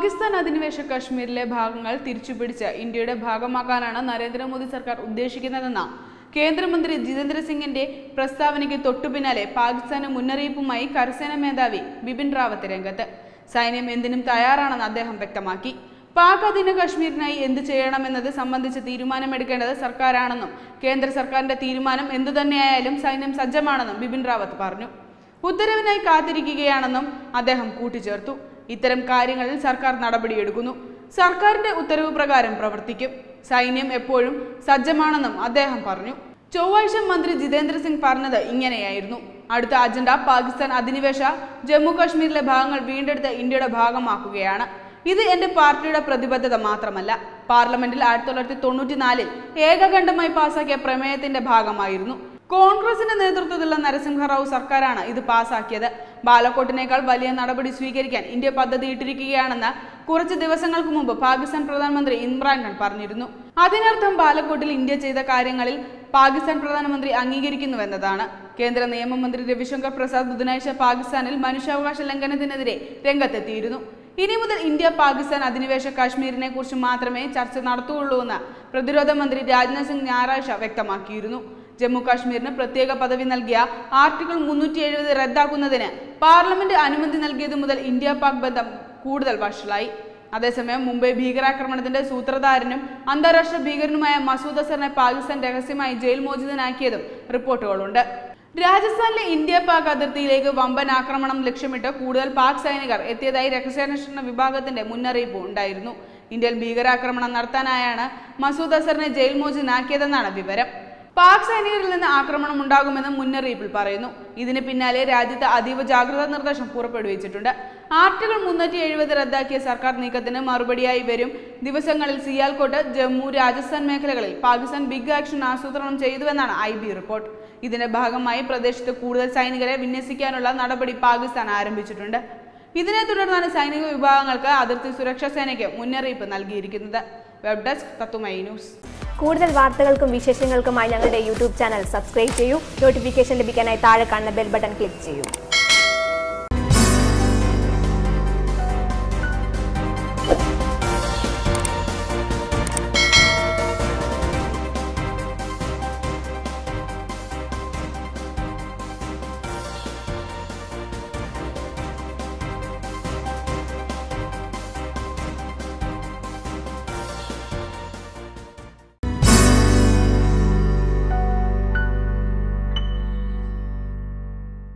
പാകിസ്ഥാൻ അധിനിവേശ കശ്മീരിലെ ഭാഗങ്ങൾ തിരിച്ചുപിടിച്ച് ഇന്ത്യയുടെ ഭാഗമാക്കാനാണ് നരേന്ദ്രമോദി സർക്കാർ ഉദ്ദേശിക്കുന്നതെന്ന കേന്ദ്രമന്ത്രി ജിതേന്ദ്ര സിംഗിന്റെ പ്രസ്താവനയ്ക്ക് തൊട്ടുപിന്നാലെ പാകിസ്ഥാന് മുന്നറിയിപ്പുമായി കരസേന മേധാവി ബിപിൻ റാവത്ത് രംഗത്ത് സൈന്യം എന്തിനും തയ്യാറാണെന്ന് അദ്ദേഹം വ്യക്തമാക്കി പാക് അധീന കശ്മീരിനായി എന്ത് ചെയ്യണമെന്നത് സംബന്ധിച്ച് തീരുമാനമെടുക്കേണ്ടത് സർക്കാരാണെന്നും കേന്ദ്ര സർക്കാരിന്റെ തീരുമാനം എന്തുതന്നെയായാലും സൈന്യം സജ്ജമാണെന്നും ബിപിൻ റാവത്ത് പറഞ്ഞു ഉത്തരവിനായി കാത്തിരിക്കുകയാണെന്നും അദ്ദേഹം കൂട്ടിച്ചേർത്തു ഇത്തരം കാര്യങ്ങളിൽ സർക്കാർ നടപടിയെടുക്കുന്നു സർക്കാരിന്റെ ഉത്തരവ് പ്രകാരം പ്രവർത്തിക്കും സൈന്യം എപ്പോഴും സജ്ജമാണെന്നും അദ്ദേഹം പറഞ്ഞു ചൊവ്വാഴ്ച മന്ത്രി ജിതേന്ദ്ര സിംഗ് പറഞ്ഞത് ഇങ്ങനെയായിരുന്നു അടുത്ത അജണ്ട പാകിസ്ഥാൻ അധിനിവേശ ജമ്മു കാശ്മീരിലെ ഭാഗങ്ങൾ വീണ്ടെടുത്ത് ഇന്ത്യയുടെ ഭാഗമാക്കുകയാണ് ഇത് എന്റെ പാർട്ടിയുടെ പ്രതിബദ്ധത മാത്രമല്ല പാർലമെന്റിൽ ആയിരത്തി തൊള്ളായിരത്തി തൊണ്ണൂറ്റിനാലിൽ ഏകകണ്ഠമായി പാസാക്കിയ പ്രമേയത്തിന്റെ ഭാഗമായിരുന്നു കോൺഗ്രസിന്റെ നേതൃത്വത്തിലുള്ള നരസിംഹറാവു സർക്കാരാണ് ഇത് പാസാക്കിയത് ബാലക്കോട്ടിനേക്കാൾ വലിയ നടപടി സ്വീകരിക്കാൻ ഇന്ത്യ പദ്ധതിയിട്ടിരിക്കുകയാണെന്ന് കുറച്ച് ദിവസങ്ങൾക്ക് മുമ്പ് പാകിസ്ഥാൻ പ്രധാനമന്ത്രി ഇമ്രാൻഖാൻ പറഞ്ഞിരുന്നു അതിനർത്ഥം ബാലക്കോട്ടിൽ ഇന്ത്യ ചെയ്ത കാര്യങ്ങളിൽ പാകിസ്ഥാൻ പ്രധാനമന്ത്രി അംഗീകരിക്കുന്നുവെന്നതാണ് കേന്ദ്ര നിയമമന്ത്രി രവിശങ്കർ പ്രസാദ് ബുധനാഴ്ച പാകിസ്ഥാനിൽ മനുഷ്യാവകാശ ലംഘനത്തിനെതിരെ രംഗത്തെത്തിയിരുന്നു ഇനി മുതൽ ഇന്ത്യ പാകിസ്ഥാൻ അധിനിവേശ കാശ്മീരിനെ കുറിച്ച് മാത്രമേ ചർച്ച നടത്തുകയുള്ളൂ എന്ന് പ്രതിരോധ മന്ത്രി രാജ്നാഥ് സിംഗ് ഞായറാഴ്ച വ്യക്തമാക്കിയിരുന്നു ജമ്മു കാശ്മീരിന് പ്രത്യേക പദവി നൽകിയ ആർട്ടിക്കിൾ മുന്നൂറ്റി എഴുപത് റദ്ദാക്കുന്നതിന് പാർലമെന്റ് അനുമതി നൽകിയതു മുതൽ ഇന്ത്യ പാക് ബന്ധം കൂടുതൽ വഷളായി അതേസമയം മുംബൈ ഭീകരാക്രമണത്തിന്റെ സൂത്രധാരനും അന്താരാഷ്ട്ര ഭീകരനുമായ മസൂദ് അസറിനെ പാകിസ്ഥാൻ രഹസ്യമായി ജയിൽ മോചിതനാക്കിയതും റിപ്പോർട്ടുകളുണ്ട് രാജസ്ഥാനിലെ ഇന്ത്യ പാക് അതിർത്തിയിലേക്ക് വമ്പൻ ആക്രമണം ലക്ഷ്യമിട്ട് കൂടുതൽ പാക് സൈനികർ എത്തിയതായി രഹസ്യാന്വേഷണ വിഭാഗത്തിന്റെ മുന്നറിയിപ്പ് ഉണ്ടായിരുന്നു ഇന്ത്യയിൽ ഭീകരാക്രമണം നടത്താനായാണ് മസൂദ് അസറിനെ ജയിൽ മോചിതനാക്കിയതെന്നാണ് വിവരം പാക് സൈനികരിൽ നിന്ന് ആക്രമണം ഉണ്ടാകുമെന്ന് മുന്നറിയിപ്പിൽ പറയുന്നു ഇതിന് പിന്നാലെ രാജ്യത്ത് അതീവ ജാഗ്രതാ നിർദ്ദേശം പുറപ്പെടുവിച്ചിട്ടുണ്ട് ആർട്ടിക്കിൾ മുന്നൂറ്റി എഴുപത് റദ്ദാക്കിയ സർക്കാർ നീക്കത്തിന് മറുപടിയായി വരും ദിവസങ്ങളിൽ സിയാൽകോട്ട് ജമ്മു രാജസ്ഥാൻ മേഖലകളിൽ പാകിസ്ഥാൻ ബിഗ് ആക്ഷൻ ആസൂത്രണം ചെയ്തുവെന്നാണ് ഐ ബി റിപ്പോർട്ട് ഇതിന്റെ ഭാഗമായി പ്രദേശത്ത് കൂടുതൽ സൈനികരെ വിന്യസിക്കാനുള്ള നടപടി പാകിസ്ഥാൻ ആരംഭിച്ചിട്ടുണ്ട് ഇതിനെ തുടർന്നാണ് സൈനിക വിഭാഗങ്ങൾക്ക് അതിർത്തി സുരക്ഷാ സേനയ്ക്ക് മുന്നറിയിപ്പ് നൽകിയിരിക്കുന്നത് വെബ് ഡെസ്ക് തത്തുമൈ ന്യൂസ് കൂടുതൽ വാർത്തകൾക്കും വിശേഷങ്ങൾക്കുമായി ഞങ്ങളുടെ യൂട്യൂബ് ചാനൽ സബ്സ്ക്രൈബ് ചെയ്യൂ നോട്ടിഫിക്കേഷൻ ലഭിക്കാനായി താഴെ കാണുന്ന ബെൽ ബട്ടൺ ക്ലിക്ക് ചെയ്യൂ